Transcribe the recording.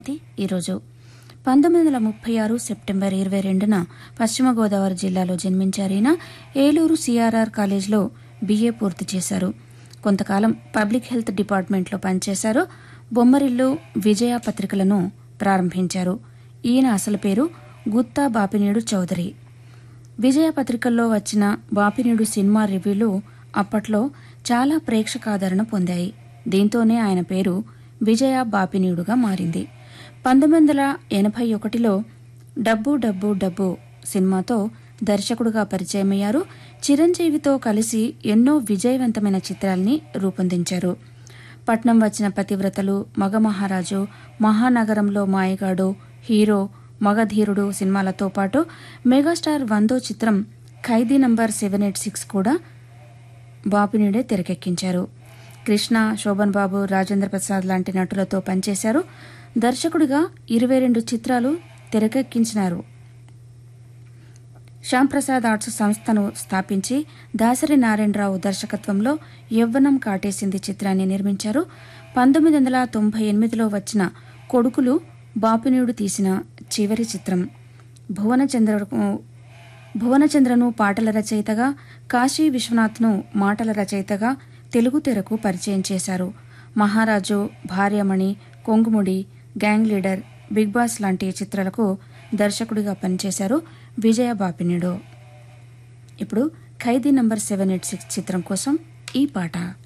తి ఈరోజు పంతొమ్మిది వందల ముప్పై ఆరు సెప్టెంబర్ ఇరవై రెండున పశ్చిమ గోదావరి జిల్లాలో జన్మించారు ఈయన ఏలూరు సిఆర్ఆర్ కాలేజ్లో బీఏ పూర్తి చేశారు కొంతకాలం పబ్లిక్ హెల్త్ డిపార్ట్మెంట్లో పనిచేశారు బొమ్మరిల్లు విజయ పత్రికలను ప్రారంభించారు ఈయన అసలు పేరు గుత్తా బాపినీడు చౌదరి విజయ పత్రికల్లో వచ్చిన బాపినీడు సినిమా రివ్యూలు అప్పట్లో చాలా ప్రేక్షకాదరణ పొందాయి దీంతోనే ఆయన పేరు విజయ బాపినీడుగా మారింది పంతొమ్మిది వందల ఎనభై ఒకటిలో డబ్బు డబ్బు డబ్బు సినిమాతో దర్శకుడుగా పరిచయమయ్యారు చిరంజీవితో కలిసి ఎన్నో విజయవంతమైన చిత్రాల్ని రూపొందించారు పట్నం వచ్చిన పతివ్రతలు మగమహారాజు మహానగరంలో మాయగాడు హీరో మగధీరుడు సినిమాలతో పాటు మెగాస్టార్ వందో చిత్రం Khaidi number seven eight six కూడా బాపినీడే తెరకెక్కించారు కృష్ణ శోభన్ బాబు రాజేంద్ర ప్రసాద్ లాంటి నటులతో పనిచేశారు దర్శకుడిగా ఇరవై రెండు చిత్రాలు తెరకెక్కించినారు శ్యాంప్రసాద్ ఆర్ట్స్ సంస్థను స్థాపించి దాసరి నారాయణరావు దర్శకత్వంలో యవ్వనం కాటేసింది చిత్రాన్ని నిర్మించారు పంతొమ్మిది వందల తొంభై ఎనిమిదిలో వచ్చిన కొడుకులు బాపినీడు తీసిన చివరి చిత్రం భువనచంద్రకు భువనచంద్రను పాటల రచయితగా కాశీ విశ్వనాథ్ను మాటల రచయితగా తెలుగు తెరకు పరిచయం చేశారు Maharaju Bharyamani Kongumudi gang leader big boss లాంటి చిత్రాలకు దర్శకుడిగా పనిచేశారు విజయ బాపినీడు ఇప్పుడు Khaidi number seven eight six చిత్రం కోసం ఈ పాట